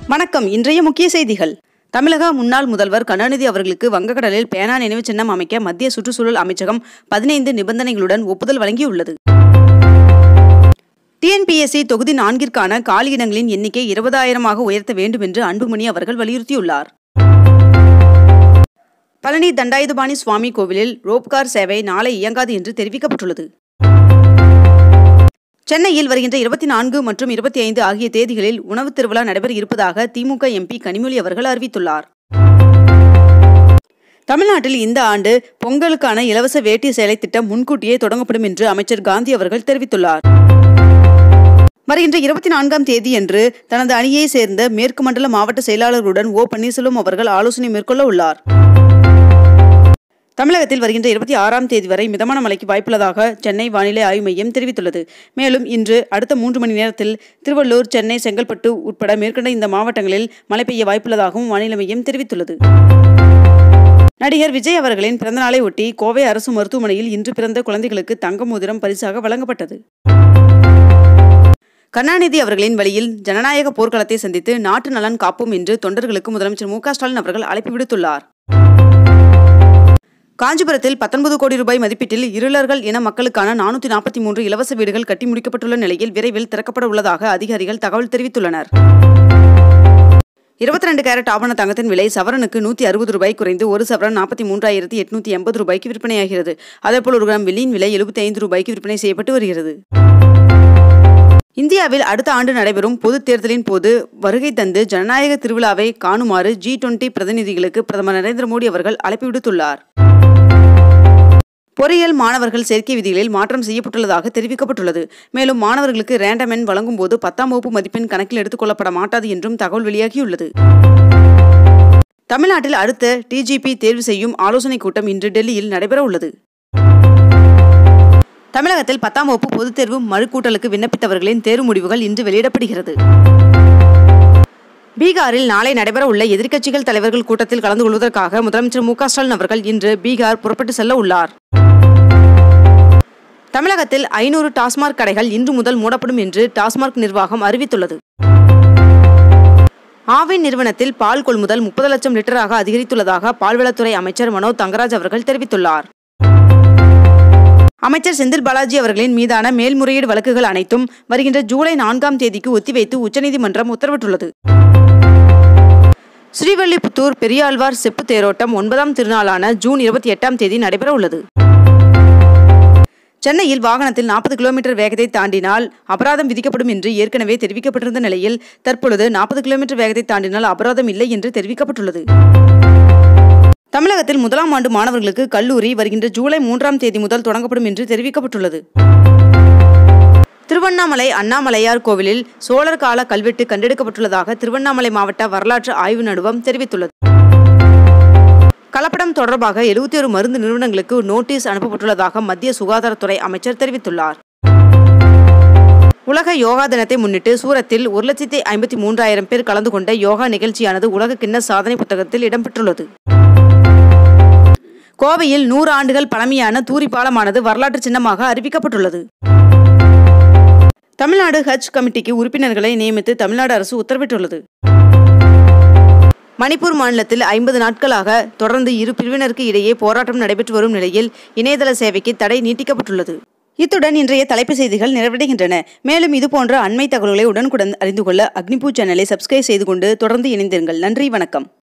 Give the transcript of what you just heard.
வணக்கம் இன்றைய முக்கிய செய்திகள் தமிழக முன்னாள் முதல்வர் கருணாநிதி அவர்களுக்கு வங்கக்கடலில் பேனா நினைவு சின்னம் அமைக்க மத்திய சுற்றுச்சூழல் அமைச்சகம் பதினைந்து நிபந்தனைகளுடன் ஒப்புதல் வழங்கியுள்ளது டிஎன்பிஎஸ்சி தொகுதி நான்கிற்கான காலியிடங்களின் எண்ணிக்கை இருபதாயிரமாக உயர்த்த வேண்டும் என்று அன்புமணி அவர்கள் வலியுறுத்தியுள்ளார் பழனி தண்டாயுதபாணி சுவாமி கோவிலில் ரோப்கார் சேவை நாளை இயங்காது என்று தெரிவிக்கப்பட்டுள்ளது சென்னையில் வருகின்ற இருபத்தி நான்கு மற்றும் இருபத்தி ஐந்து ஆகிய தேதிகளில் உணவு திருவிழா நடைபெற இருப்பதாக திமுக எம்பி கனிமொழி அவர்கள் அறிவித்துள்ளார் தமிழ்நாட்டில் இந்த ஆண்டு பொங்கலுக்கான இலவச வேட்டி சேலை திட்டம் முன்கூட்டியே தொடங்கப்படும் என்று அமைச்சர் காந்தி அவர்கள் தெரிவித்துள்ளார் வருகின்ற இருபத்தி நான்காம் தேதியன்று தனது அணியை சேர்ந்த மேற்கு மண்டல மாவட்ட செயலாளர்களுடன் ஓ பன்னீர்செல்வம் அவர்கள் ஆலோசனை மேற்கொள்ள உள்ளார் தமிழகத்தில் வருகின்ற இருபத்தி ஆறாம் தேதி வரை மிதமான மழைக்கு வாய்ப்புள்ளதாக சென்னை வானிலை ஆய்வு மையம் தெரிவித்துள்ளது மேலும் இன்று அடுத்த மூன்று மணி நேரத்தில் திருவள்ளூர் சென்னை செங்கல்பட்டு உட்பட மேற்கண்ட இந்த மாவட்டங்களில் மழை பெய்ய வாய்ப்புள்ளதாகவும் வானிலை மையம் தெரிவித்துள்ளது நடிகர் விஜய் அவர்களின் பிறந்தநாளை ஒட்டி கோவை அரசு மருத்துவமனையில் இன்று பிறந்த குழந்தைகளுக்கு தங்க மோதிரம் பரிசாக வழங்கப்பட்டது கருணாநிதி அவர்களின் வழியில் ஜனநாயக போர்க்களத்தை சந்தித்து நாட்டு நலன் காப்போம் என்று தொண்டர்களுக்கு முதலமைச்சர் மு ஸ்டாலின் அவர்கள் அழைப்பு விடுத்துள்ளார் காஞ்சிபுரத்தில் பத்தொன்பது கோடி ரூபாய் மதிப்பீட்டில் இருளர்கள் இன மக்களுக்கான நானூற்றி நாற்பத்தி மூன்று இலவச வீடுகள் கட்டி முடிக்கப்பட்டுள்ள நிலையில் விரைவில் திறக்கப்பட உள்ளதாக அதிகாரிகள் தகவல் தெரிவித்துள்ளனர் இருபத்தி ரெண்டு கேரட் ஆபண தங்கத்தின் விலை சவரனுக்கு நூற்றி அறுபது ரூபாய் குறைந்து ஒரு சவரன் நாற்பத்தி மூன்றாயிரத்தி எட்நூத்தி எண்பது ரூபாய்க்கு விற்பனையாகிறது அதேபோல் ஒரு கிராம் வெள்ளியின் விலை எழுபத்தி ஐந்து ரூபாய்க்கு விற்பனை செய்யப்பட்டு வருகிறது இந்தியாவில் அடுத்த ஆண்டு நடைபெறும் பொதுத் தேர்தலின் போது வருகை தந்து ஜனநாயக திருவிழாவை காணுமாறு ஜி டுவெண்டி பிரதிநிதிகளுக்கு பிரதமர் நரேந்திர மோடி அவர்கள் அழைப்பு விடுத்துள்ளார் பொறியியல் மாணவர்கள் சேர்க்கை விதிகளில் மாற்றம் செய்யப்பட்டுள்ளதாக தெரிவிக்கப்பட்டுள்ளது மேலும் மாணவர்களுக்கு ரேண்டம் எண் வழங்கும் போது பத்தாம் வகுப்பு மதிப்பெண் கணக்கில் எடுத்துக்கொள்ளப்பட மாட்டாது என்றும் தகவல் வெளியாகியுள்ளது தமிழ்நாட்டில் அடுத்த டிஜிபி தேர்வு செய்யும் ஆலோசனைக் கூட்டம் இன்று டெல்லியில் நடைபெற உள்ளது தமிழகத்தில் பத்தாம் வகுப்பு பொதுத் தேர்வு மறுக்கூட்டலுக்கு விண்ணப்பித்தவர்களின் தேர்வு முடிவுகள் இன்று வெளியிடப்படுகிறது பீகாரில் நாளை நடைபெற உள்ள எதிர்க்கட்சிகள் தலைவர்கள் கூட்டத்தில் கலந்து கொள்வதற்காக முதலமைச்சர் மு ஸ்டாலின் அவர்கள் இன்று பீகார் புறப்பட்டு செல்ல உள்ளார் தமிழகத்தில் ஐநூறு டாஸ்மாக் கடைகள் இன்று முதல் மூடப்படும் என்று டாஸ்மாக் நிர்வாகம் அறிவித்துள்ளது ஆவின் நிறுவனத்தில் பால் கொள்முதல் முப்பது லட்சம் லிட்டராக அதிகரித்துள்ளதாக பால்வளத்துறை அமைச்சர் மனோ தங்கராஜ் அவர்கள் தெரிவித்துள்ளார் அமைச்சர் செந்தில் பாலாஜி அவர்களின் மீதான மேல்முறையீடு வழக்குகள் அனைத்தும் வருகின்ற ஜூலை நான்காம் தேதிக்கு ஒத்திவைத்து உச்சநீதிமன்றம் உத்தரவிட்டுள்ளது ஸ்ரீவல்லிபுத்தூர் பெரியாழ்வார் செப்பு தேரோட்டம் ஒன்பதாம் திருநாளான ஜூன் இருபத்தி எட்டாம் தேதி நடைபெற உள்ளது சென்னையில் வாகனத்தில் நாற்பது கிலோமீட்டர் வேகத்தை தாண்டினால் அபராதம் விதிக்கப்படும் என்று ஏற்கனவே தெரிவிக்கப்பட்டிருந்த நிலையில் தற்பொழுது நாற்பது கிலோமீட்டர் வேகத்தை தாண்டினால் அபராதம் இல்லை என்று தெரிவிக்கப்பட்டுள்ளது தமிழகத்தில் முதலாம் ஆண்டு மாணவர்களுக்கு கல்லூரி வருகின்ற ஜூலை மூன்றாம் தேதி முதல் தொடங்கப்படும் என்று தெரிவிக்கப்பட்டுள்ளது திருவண்ணாமலை அண்ணாமலையார் கோவிலில் சோழர் கால கல்வெட்டு கண்டெடுக்கப்பட்டுள்ளதாக திருவண்ணாமலை மாவட்ட வரலாற்று ஆய்வு நடுவம் தெரிவித்துள்ளது கலப்படம் தொடர்பாக எழுபத்தி ஒரு மருந்து நிறுவனங்களுக்கு நோட்டீஸ் அனுப்பப்பட்டுள்ளதாக மத்திய சுகாதாரத்துறை அமைச்சர் தெரிவித்துள்ளார் உலக யோகா தினத்தை முன்னிட்டு சூரத்தில் ஒரு லட்சத்தி ஐம்பத்தி மூன்றாயிரம் பேர் கலந்து கொண்ட யோகா நிகழ்ச்சியானது உலக கிண்ண சாதனை புத்தகத்தில் இடம்பெற்றுள்ளது கோவையில் நூறு ஆண்டுகள் பழமையான தூரி பாலமானது வரலாற்று சின்னமாக அறிவிக்கப்பட்டுள்ளது தமிழ்நாடு ஹஜ் கமிட்டிக்கு உறுப்பினர்களை நியமித்து தமிழ்நாடு அரசு உத்தரவிட்டுள்ளது மணிப்பூர் மாநிலத்தில் ஐம்பது நாட்களாக தொடர்ந்து இரு பிரிவினருக்கு இடையே போராட்டம் நடைபெற்று வரும் நிலையில் இணையதள சேவைக்கு தடை நீட்டிக்கப்பட்டுள்ளது இத்துடன் இன்றைய தலைப்பு செய்திகள் நிறைவடைகின்றன மேலும் இதுபோன்ற அண்மை தகவல்களை உடனுக்குடன் அறிந்து கொள்ள அக்னிபூ சேனலை சப்ஸ்கிரைப் செய்து கொண்டு தொடர்ந்து இணைந்திருங்கள் நன்றி வணக்கம்